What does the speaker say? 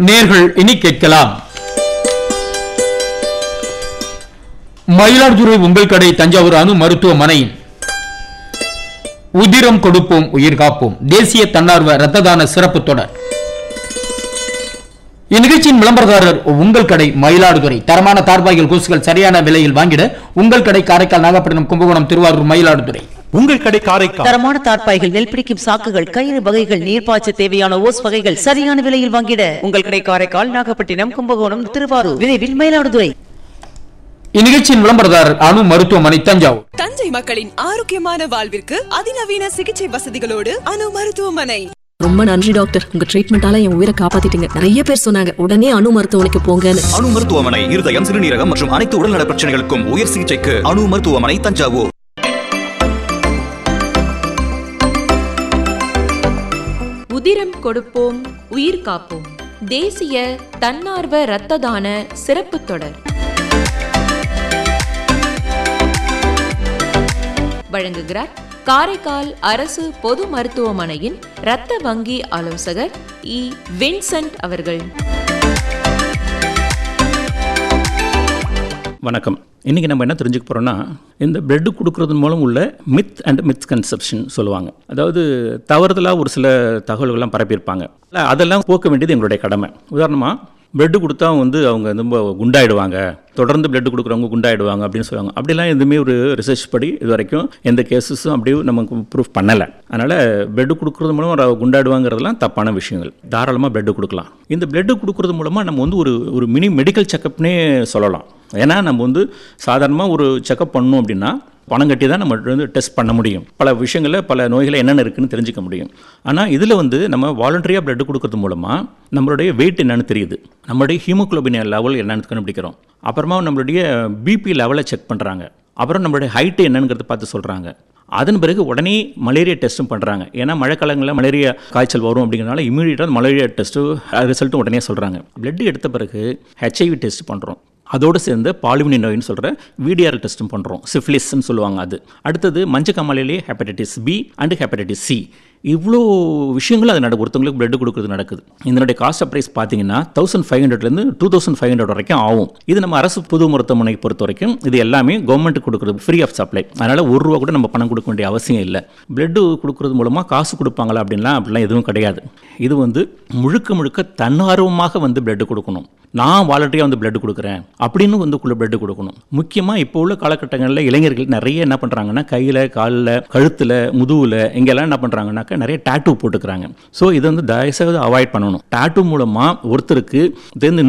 நேர்கள் இனி கேட்கலாம் மயிலாடுதுறை உங்கள் கடை தஞ்சாவூர் அணு மருத்துவமனையின் உதிரம் கொடுப்போம் உயிர் காப்போம் தேசிய தன்னார்வ இரத்த தான சிறப்பு தொடர் இந்நிகழ்ச்சியின் விளம்பரதாரர் உங்கள் கடை மயிலாடுதுறை தரமான தார்பாய்கள் கொசுகள் சரியான விலையில் வாங்கிட உங்கள் கடை காரைக்கால் நாகப்பட்டினம் கும்பகோணம் திருவாரூர் மயிலாடுதுறை உங்கள் கடை காரைக்கால் தரமான தார்ப்பாய்கள் நெல் பிடிக்கும் சாக்குகள் கயிறு வகைகள் நீர்ப்பாய்ச்ச தேவையான ஓஸ் வகைகள் சரியான விலையில் வாங்கிட உங்கள் கடை காரைக்கால் நாகப்பட்டினம் கும்பகோணம் திருவாரூர் விரைவில் மயிலாடுதுறை இந்நிகழ்ச்சியின் விளம்பரதாரர் அணு மருத்துவமனை தஞ்சாவூர் தஞ்சை மக்களின் ஆரோக்கியமான வாழ்விற்கு அதிநவீன சிகிச்சை வசதிகளோடு அணு மருத்துவமனை ரொம்ப நன்றி டாக்டர் உங்க ட்ரீட்மெண்டால என் உயிரை காப்பாத்திட்டீங்க நிறைய பேர் சொன்னாங்க உடனே அணு மருத்துவமனைக்கு போங்கன்னு அணு மருத்துவமனை இருதயம் சிறுநீரகம் மற்றும் அனைத்து உடல்நல பிரச்சனைகளுக்கும் உயர் சிகிச்சைக்கு அணு மருத்துவமனை தஞ்சாவூர் உதிரம் கொடுப்போம் உயிர் காப்போம் தேசிய தன்னார்வ இரத்த தான சிறப்பு தொடர் வழங்குகிறார் காரைக்கால் அரசு பொது மருத்துவமனையின் இரத்த வங்கி ஆலோசகர் இ வின்சென்ட் அவர்கள் வணக்கம் இன்றைக்கி நம்ம என்ன தெரிஞ்சுக்க போகிறோம்னா இந்த பிளட்டு கொடுக்கறது மூலம் உள்ள மித் அண்ட் மித் கன்செப்ஷன் சொல்லுவாங்க அதாவது தவறுதலாக ஒரு சில தகவல்கள்லாம் பரப்பியிருப்பாங்க இல்ல, அதெல்லாம் போக்க வேண்டியது எங்களுடைய கடமை உதாரணமாக பிளட்டு கொடுத்தா வந்து அவங்க ரொம்ப குண்டாயிடுவாங்க தொடர்ந்து பிளட் கொடுக்குறவங்க குண்டாயிடுவாங்க அப்படின்னு சொல்லுவாங்க அப்படிலாம் எதுவுமே ஒரு ரிசர்ச் படி இது வரைக்கும் எந்த கேசஸும் அப்படியே நமக்கு ப்ரூஃப் பண்ணலை அதனால் பிளட் கொடுக்கறது மூலம் ஒரு குண்டாயிடுவாங்கிறதுலாம் தப்பான விஷயங்கள் தாராளமாக பிளட் கொடுக்கலாம் இந்த பிளட் கொடுக்கறது மூலமாக நம்ம வந்து ஒரு ஒரு மினி மெடிக்கல் செக்கப்னே சொல்லலாம் ஏன்னா நம்ம வந்து சாதாரணமாக ஒரு செக்கப் பண்ணணும் அப்படின்னா பணம் கட்டி தான் நம்ம வந்து டெஸ்ட் பண்ண முடியும் பல விஷயங்களில் பல நோய்கள் என்னென்ன இருக்குன்னு தெரிஞ்சுக்க முடியும் ஆனால் இதில் வந்து நம்ம வாலண்டரியாக பிளட் கொடுக்கறது மூலமாக நம்மளுடைய வெயிட் என்னன்னு தெரியுது நம்மளுடைய ஹீமோகுளோபின் லெவல் என்னன்னு கண்டுபிடிக்கிறோம் அப்புறமா நம்மளுடைய பிபி லெவலை செக் பண்ணுறாங்க அப்புறம் நம்மளுடைய ஹைட்டு என்னங்கிறத பார்த்து சொல்கிறாங்க அதன் பிறகு உடனே மலேரியா டெஸ்ட்டும் பண்ணுறாங்க ஏன்னா மழைக்காலங்களில் மலேரியா காய்ச்சல் வரும் அப்படிங்கிறனால இமீடியட்டாக மலேரியா டெஸ்ட்டு ரிசல்ட்டும் உடனே சொல்கிறாங்க பிளட் எடுத்த பிறகு ஹெச்ஐவி டெஸ்ட் பண்ணுறோம் அதோடு சேர்ந்து பாலிமினி நோயின்னு சொல்கிற விடிஆர் டெஸ்ட்டும் பண்ணுறோம் சிஃபிலிஸ்ன்னு சொல்லுவாங்க அது அடுத்தது மஞ்சக்காமலையிலேயே hepatitis B and hepatitis C இவ்வளோ விஷயங்கள் அது நட ஒருத்தவங்களுக்கு பிளட் கொடுக்குறது நடக்குது இதனுடைய காஸ்ட் ப்ரைஸ் பார்த்தீங்கன்னா தௌசண்ட் ஃபைவ் ஹண்ட்ரட்லேருந்து டூ தௌசண்ட் ஃபைவ் ஹண்ட்ரட் வரைக்கும் ஆகும் இது நம்ம அரசு பொது மருத்துவமனை பொறுத்த வரைக்கும் இது எல்லாமே கவர்மெண்ட் கொடுக்குறது ஃப்ரீ ஆஃப் சப்ளை அதனால் ஒரு ரூபா கூட நம்ம பணம் கொடுக்க வேண்டிய அவசியம் இல்லை பிளட் கொடுக்குறது மூலமாக காசு கொடுப்பாங்களா அப்படின்லாம் அப்படிலாம் எதுவும் கிடையாது இது வந்து முழுக்க முழுக்க தன்னார்வமாக வந்து பிளட் கொடுக்கணும் நான் வாலண்டரியாக வந்து பிளட் கொடுக்குறேன் அப்படின்னு வந்து உள்ள பிளட் கொடுக்கணும் முக்கியமாக இப்போ உள்ள காலகட்டங்களில் இளைஞர்கள் நிறைய என்ன பண்ணுறாங்கன்னா கையில் காலில் கழுத்தில் முதுகில் இங்கெல்லாம் என்ன பண்ணுறாங்கன்னாக்கா நிறைய டேட்டூ போட்டுக்கிறாங்க ஸோ இதை வந்து தயவுசெய்து அவாய்ட் பண்ணணும் டேட்டூ மூலமாக ஒருத்தருக்கு இது வந்து